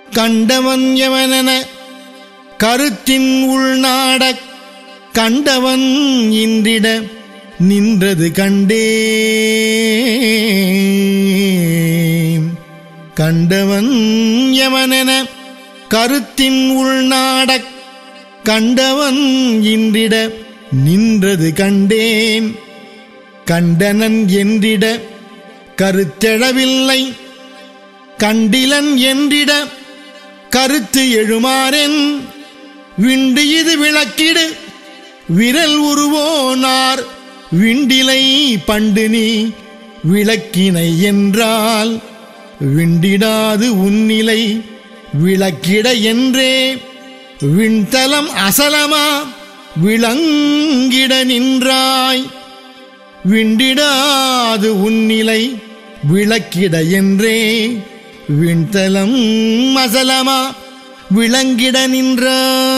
கண்டவன் எவனென கருத்தின் உள்நாடக் கண்டவன் இன்றிட நின்றது கண்டே கண்டவன் எவனென கருத்தின் உள்நாடக் கண்டவன் இன்றிட நின்றது கண்டேன் கண்டனன் என்றிட கருத்தெழவில்லை கண்டிலன் என்றிட கருத்து எழுமாறென் விண்டு இது விளக்கிடு விரல் உருவோனார் விண்டிலை பண்டு நீ விளக்கினை என்றால் விண்டிடாது உன்னிலை விளக்கிட என்றே விண்தலம் அசலமா விளங்கிட நின்றாய் விண்டிடாது உன்னிலை விளக்கிட என்றே விண்தலம் அசலமா விளங்கிட நின்றாய்